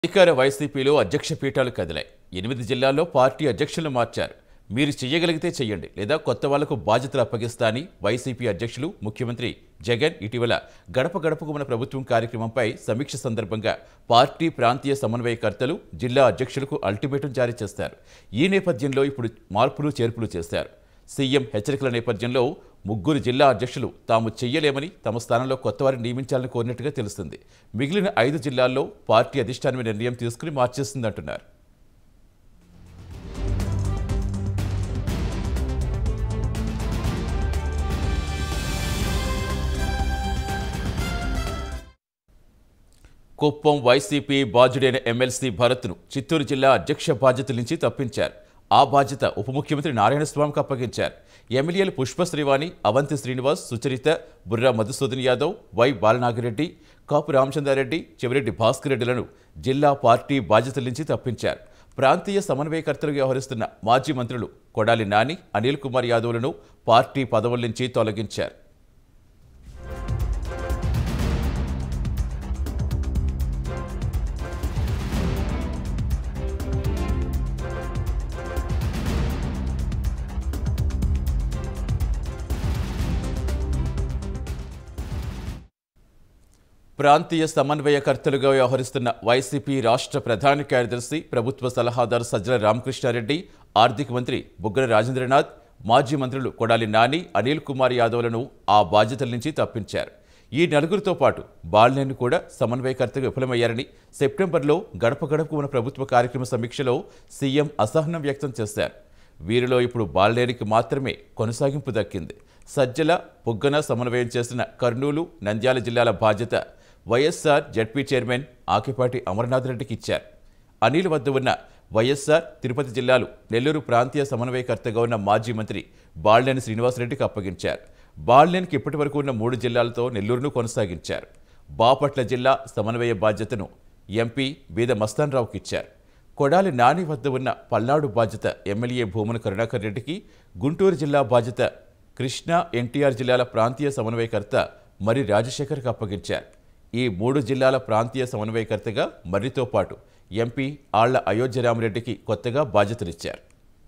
అధికార వైసీపీలో అధ్యక్ష పీఠాలు కదిలాయి ఎనిమిది జిల్లాల్లో పార్టీ అధ్యక్షులను మార్చారు మీరు చెయ్యగలిగితే చెయ్యండి లేదా కొత్త వాళ్లకు బాధ్యతలు అప్పగిస్తా అని వైసీపీ అధ్యక్షులు ముఖ్యమంత్రి జగన్ ఇటీవల గడప గడపకు మన ప్రభుత్వం కార్యక్రమంపై సమీక్ష సందర్భంగా పార్టీ ప్రాంతీయ సమన్వయకర్తలు జిల్లా అధ్యక్షులకు అల్టిమేటం జారీ చేస్తారు ఈ నేపథ్యంలో ఇప్పుడు మార్పులు చేర్పులు చేశారు సీఎం హెచ్చరికల నేపథ్యంలో ముగ్గురు జిల్లా అధ్యక్షులు తాము చెయ్యలేమని తమ స్థానంలో కొత్తవారిని నియమించాలని కోరినట్టుగా తెలుస్తుంది మిగిలిన ఐదు జిల్లాల్లో పార్టీ అధిష్టానమే నిర్ణయం తీసుకుని మార్చేస్తుందంటున్నారు కుప్పం వైసీపీ బాధ్యుడైన ఎమ్మెల్సీ భరత్ను చిత్తూరు జిల్లా అధ్యక్ష బాధ్యతల నుంచి తప్పించారు ఆ బాధ్యత ఉప ముఖ్యమంత్రి నారాయణస్వామికి అప్పగించారు ఎమ్మెల్యేలు పుష్ప శ్రీవాణి అవంతి శ్రీనివాస్ సుచరిత బుర్రా మధుసూదన్ యాదవ్ వై బాలనాగిరెడ్డి కాపు రామచంద్రారెడ్డి చెవిరెడ్డి భాస్కర్ రెడ్డిలను జిల్లా పార్టీ బాధ్యతల నుంచి తప్పించారు ప్రాంతీయ సమన్వయకర్తలుగా వ్యవహరిస్తున్న మాజీ మంత్రులు కొడాలి నాని అనిల్ కుమార్ యాదవ్లను పార్టీ పదవుల నుంచి తొలగించారు ప్రాంతీయ సమన్వయకర్తలుగా వ్యవహరిస్తున్న వైసీపీ రాష్ట్ర ప్రధాన కార్యదర్శి ప్రభుత్వ సలహాదారు సజ్జల రామకృష్ణారెడ్డి ఆర్థిక మంత్రి బుగ్గన రాజేంద్రనాథ్ మాజీ మంత్రులు కొడాలి నాని అనిల్ కుమార్ యాదవ్లను ఆ బాధ్యతల నుంచి తప్పించారు ఈ నలుగురితో పాటు బాలినేని కూడా సమన్వయకర్తగా విఫలమయ్యారని సెప్టెంబర్లో గడప గడపకు ఉన్న ప్రభుత్వ కార్యక్రమ సమీక్షలో సీఎం అసహనం వ్యక్తం చేశారు వీరిలో ఇప్పుడు బాలినేనికి మాత్రమే కొనసాగింపు దక్కింది సజ్జల బుగ్గన సమన్వయం చేసిన కర్నూలు నంద్యాల జిల్లాల బాధ్యత YSR ZP chairman Akepati Amarnath రెడ్డికి ఇచ్చారు అనిల్ వద్ద ఉన్న వైఎస్ఆర్ తిరుపతి జిల్లాలు నెల్లూరు ప్రాంతీయ సమన్వయకర్తగా ఉన్న మాజీ మంత్రి బాలినేని శ్రీనివాసరెడ్డికి అప్పగించారు బాలినేనికి ఇప్పటి వరకు ఉన్న మూడు జిల్లాలతో నెల్లూరును కొనసాగించారు బాపట్ల జిల్లా సమన్వయ బాధ్యతను ఎంపీ బీద మస్తాన్ రావుకి ఇచ్చారు కొడాలి నాని వద్ద ఉన్న పల్నాడు బాధ్యత ఎమ్మెల్యే భూమన కరుణాకర్ రెడ్డికి గుంటూరు జిల్లా బాధ్యత కృష్ణా ఎన్టీఆర్ జిల్లాల ప్రాంతీయ సమన్వయకర్త మరి రాజశేఖర్కి అప్పగించారు ఈ మూడు జిల్లాల ప్రాంతీయ సమన్వయకర్తగా మర్రితో పాటు ఎంపీ ఆళ్ల అయోధ్య రామరెడ్డికి కొత్తగా బాధ్యతలిచ్చారు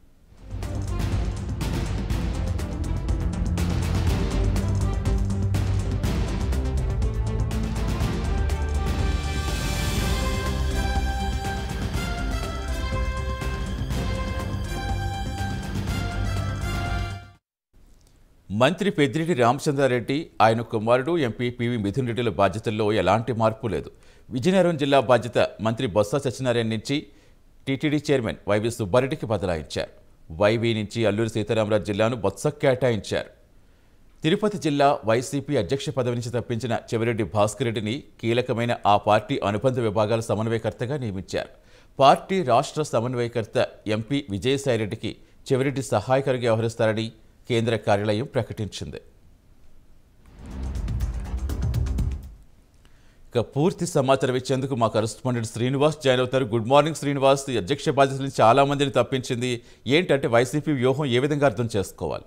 మంత్రి పెద్దిరెడ్డి రామచంద్రారెడ్డి ఆయన కుమారుడు ఎంపీ పివి మిథున్ రెడ్డిల బాధ్యతల్లో ఎలాంటి మార్పు లేదు విజయనగరం జిల్లా బాధ్యత మంత్రి బొత్స సత్యనారాయణ నుంచి టీటీడీ చైర్మన్ వైవి సుబ్బారెడ్డికి బదలాయించారు వైవి నుంచి అల్లూరి సీతారామరాజు జిల్లాను బొత్స కేటాయించారు తిరుపతి జిల్లా వైసీపీ అధ్యక్ష పదవి నుంచి తప్పించిన చెవిరెడ్డి భాస్కర్ రెడ్డిని కీలకమైన ఆ పార్టీ అనుబంధ విభాగాల సమన్వయకర్తగా నియమించారు పార్టీ రాష్ట్ర సమన్వయకర్త ఎంపీ విజయసాయిరెడ్డికి చెవిరెడ్డి సహాయకరంగా వ్యవహరిస్తారని కేంద్ర కార్యాలయం ప్రకటించింది ఇక పూర్తి సమాచారం ఇచ్చేందుకు మా కరెస్పాండెంట్ శ్రీనివాస్ జాయిన్ అవుతారు గుడ్ మార్నింగ్ శ్రీనివాస్ ఈ అధ్యక్ష బాధ్యతల నుంచి చాలా మందిని తప్పించింది ఏంటంటే వైసీపీ వ్యూహం ఏ విధంగా అర్థం చేసుకోవాలి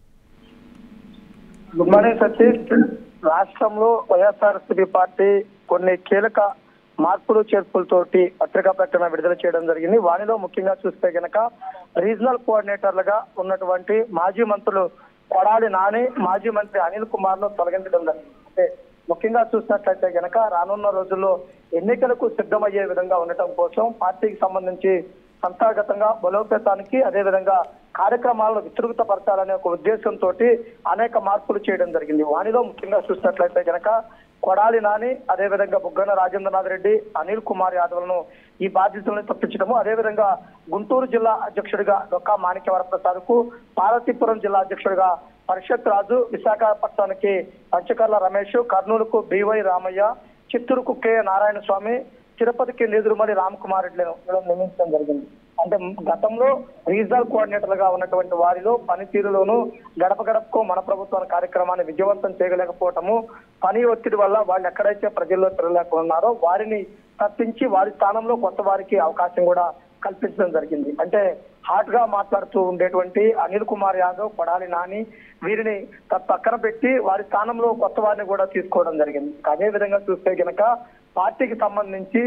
గుడ్ మార్నింగ్ సతీష్ రాష్ట్రంలో వైఎస్ఆర్సీపీ పార్టీ కొన్ని కీలక మార్పులు చేర్పులతోటి పత్రికా ప్రకటన విడుదల చేయడం జరిగింది వానిలో ముఖ్యంగా చూస్తే గనక రీజనల్ కోఆర్డినేటర్లుగా ఉన్నటువంటి మాజీ మంత్రులు కొడాలి నాని మాజీ మంత్రి అనిల్ కుమార్ ను తొలగించడం జరిగింది అంటే ముఖ్యంగా చూసినట్లయితే గనక రానున్న రోజుల్లో ఎన్నికలకు సిద్ధమయ్యే విధంగా ఉండటం కోసం పార్టీకి సంబంధించి సంస్థాగతంగా బలోపేతానికి అదేవిధంగా కార్యక్రమాలను విస్తృతపరచాలనే ఒక ఉద్దేశంతో అనేక మార్పులు చేయడం జరిగింది వానిలో ముఖ్యంగా చూసినట్లయితే గనక కొడాలి నాని అదేవిధంగా బుగ్గన రాజేంద్రనాథ్ రెడ్డి అనిల్ కుమార్ యాదవ్లను ఈ బాధ్యతలను తప్పించడము అదేవిధంగా గుంటూరు జిల్లా అధ్యక్షుడిగా డొక్కా మాణిక్యవర ప్రసాద్ కు పార్వతీపురం జిల్లా అధ్యక్షుడిగా పరిషత్ రాజు విశాఖపట్నానికి పంచకర్ల రమేష్ కర్నూలుకు బివై రామయ్య చిత్తూరుకు కె నారాయణ స్వామి తిరుపతికి నేదురుమడి రామకుమార్ రెడ్డిలను వీళ్ళని నియమించడం జరిగింది అంటే గతంలో రీజనల్ కోఆర్డినేటర్లుగా ఉన్నటువంటి వారిలో పనితీరులోను గడప గడపకు మన ప్రభుత్వ కార్యక్రమాన్ని విజయవంతం చేయలేకపోవటము పని ఒత్తిడి వల్ల వాళ్ళు ఎక్కడైతే ప్రజల్లో తిరగలేకున్నారో వారిని తప్పించి వారి స్థానంలో కొత్త వారికి అవకాశం కూడా కల్పించడం జరిగింది అంటే హాట్ గా మాట్లాడుతూ ఉండేటువంటి అనిల్ కుమార్ యాదవ్ కొడాలి నాని వీరిని త- పక్కన పెట్టి వారి స్థానంలో కొత్త వారిని కూడా తీసుకోవడం జరిగింది అదే విధంగా చూస్తే గనక పార్టీకి సంబంధించి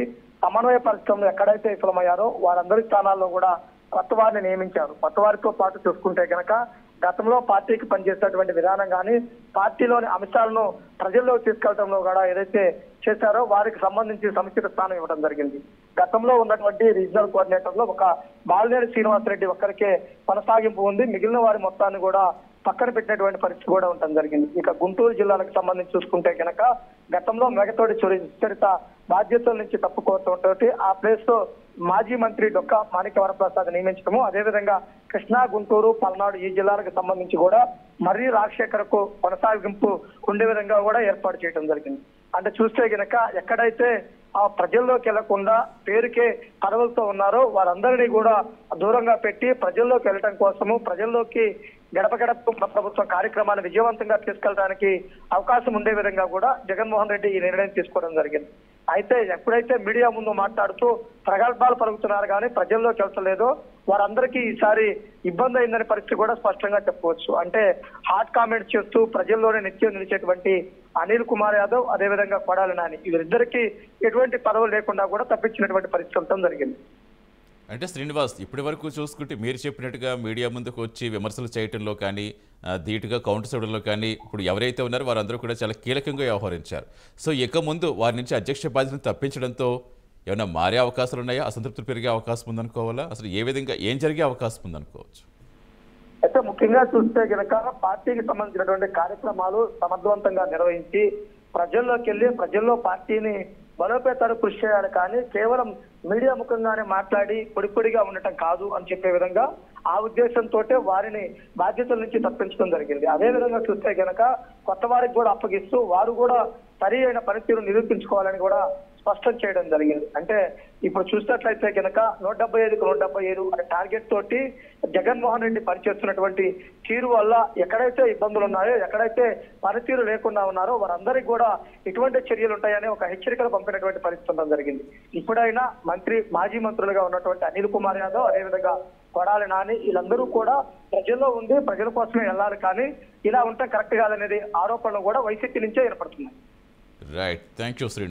సమన్వయ పరిశ్రమలు ఎక్కడైతే విఫలమయ్యారో వారందరి స్థానాల్లో కూడా కొత్త వారిని నియమించారు కొత్త వారితో పాటు చూసుకుంటే గనక గతంలో పార్టీకి పనిచేసేటువంటి విధానం కానీ పార్టీలోని అంశాలను ప్రజల్లోకి తీసుకెళ్లడంలో కూడా ఏదైతే చేశారో వారికి సంబంధించి సముచిత స్థానం ఇవ్వడం జరిగింది గతంలో ఉన్నటువంటి రీజనల్ కోఆర్డినేటర్ లో ఒక బాలినేని శ్రీనివాసరెడ్డి ఒక్కరికే కొనసాగింపు ఉంది మిగిలిన వారి మొత్తాన్ని కూడా పక్కన పెట్టినటువంటి పరిస్థితి కూడా ఉండడం జరిగింది ఇక గుంటూరు జిల్లాలకు సంబంధించి చూసుకుంటే కనుక గతంలో మెగతోడి చొరి చరిత బాధ్యతల నుంచి తప్పుకోవడంతో ఆ ప్లేస్ లో మాజీ మంత్రి డొక్క మాణిక్య వరప్రసాద్ నియమించడము అదేవిధంగా కృష్ణా గుంటూరు పల్నాడు ఈ జిల్లాలకు సంబంధించి కూడా మర్రి రాజశేఖర్కు కొనసాగింపు ఉండే విధంగా కూడా ఏర్పాటు చేయడం జరిగింది అంటే చూస్తే గనక ఎక్కడైతే ఆ ప్రజల్లోకి వెళ్లకుండా పేరుకే పదవులతో ఉన్నారో వారందరినీ కూడా దూరంగా పెట్టి ప్రజల్లోకి వెళ్ళటం కోసము ప్రజల్లోకి గడప గడప ప్రభుత్వం కార్యక్రమాన్ని విజయవంతంగా తీసుకెళ్ళడానికి అవకాశం ఉండే విధంగా కూడా జగన్మోహన్ రెడ్డి ఈ నిర్ణయం తీసుకోవడం జరిగింది అయితే ఎప్పుడైతే మీడియా ముందు మాట్లాడుతూ ప్రగల్భాలు పలుకుతున్నారు కానీ ప్రజల్లోకి వెళ్తలేదో వారందరికీ ఈసారి ఇబ్బంది అయిందనే పరిస్థితి కూడా స్పష్టంగా చెప్పవచ్చు అంటే హాట్ కామెంట్స్ చేస్తూ ప్రజల్లోనే నిత్యం నిలిచేటువంటి అనిల్ కుమార్ యాదవ్ అదేవిధంగా కొడాలి నాని వీరిద్దరికీ ఎటువంటి పదవులు లేకుండా కూడా తప్పించినటువంటి పరిస్థితి ఉండటం జరిగింది అంటే శ్రీనివాస్ ఇప్పటి వరకు చూసుకుంటే మీరు చెప్పినట్టుగా మీడియా ముందుకు వచ్చి విమర్శలు చేయటంలో కానీ ఆ, ధీటుగా కౌంటర్ చేయడంలో కానీ ఇప్పుడు ఎవరైతే ఉన్నారో వారందరూ కూడా చాలా కీలకంగా వ్యవహరించారు సో ఇక ముందు వారి నుంచి అధ్యక్ష బాధ్యతను తప్పించడంతో ఏమైనా మారే అవకాశాలు ఉన్నాయా అసంతృప్తి పెరిగే అవకాశం ఉందనుకోవాలా అసలు ఏ విధంగా ఏం జరిగే అవకాశం ఉందనుకోవచ్చు అయితే ముఖ్యంగా చూస్తే గనక పార్టీకి సంబంధించినటువంటి కార్యక్రమాలు సమర్థవంతంగా నిర్వహించి ప్రజల్లోకి వెళ్ళి ప్రజల్లో పార్టీని బలోపేతాలు కృషి చేయాలి కానీ కేవలం మీడియా ముఖంగానే మాట్లాడి పొడి పొడిగా ఉండటం కాదు అని చెప్పే విధంగా ఆ ఉద్దేశంతో వారిని బాధ్యతల నుంచి తప్పించడం జరిగింది అదే విధంగా చూస్తే గనక కొత్త వారికి కూడా అప్పగిస్తూ వారు కూడా సరి అయిన పనితీరు నిరూపించుకోవాలని కూడా స్పష్టం చేయడం జరిగింది అంటే ఇప్పుడు చూసినట్లయితే కనుక నూట డెబ్బై ఐదుకు నూట డెబ్బై ఐదు అనే టార్గెట్ తోటి జగన్మోహన్ రెడ్డి పనిచేస్తున్నటువంటి తీరు వల్ల ఎక్కడైతే ఇబ్బందులు ఉన్నాయో ఎక్కడైతే పనితీరు లేకుండా ఉన్నారో వారందరికీ కూడా ఎటువంటి చర్యలు ఉంటాయని ఒక హెచ్చరికలు పంపినటువంటి పరిస్థితి ఉండడం జరిగింది ఇప్పుడైనా మంత్రి మాజీ మంత్రులుగా ఉన్నటువంటి అనిల్ కుమార్ యాదవ్ అదేవిధంగా కొడాలి నాని వీళ్ళందరూ కూడా ప్రజల్లో ఉంది ప్రజల కోసమే వెళ్ళాలి కానీ ఇలా ఉండటం కరెక్ట్ కాదనేది ఆరోపణలు కూడా వైసీపీ నుంచే ఏర్పడుతున్నాయి రైట్ థ్యాంక్ యూ శ్రీనివాస్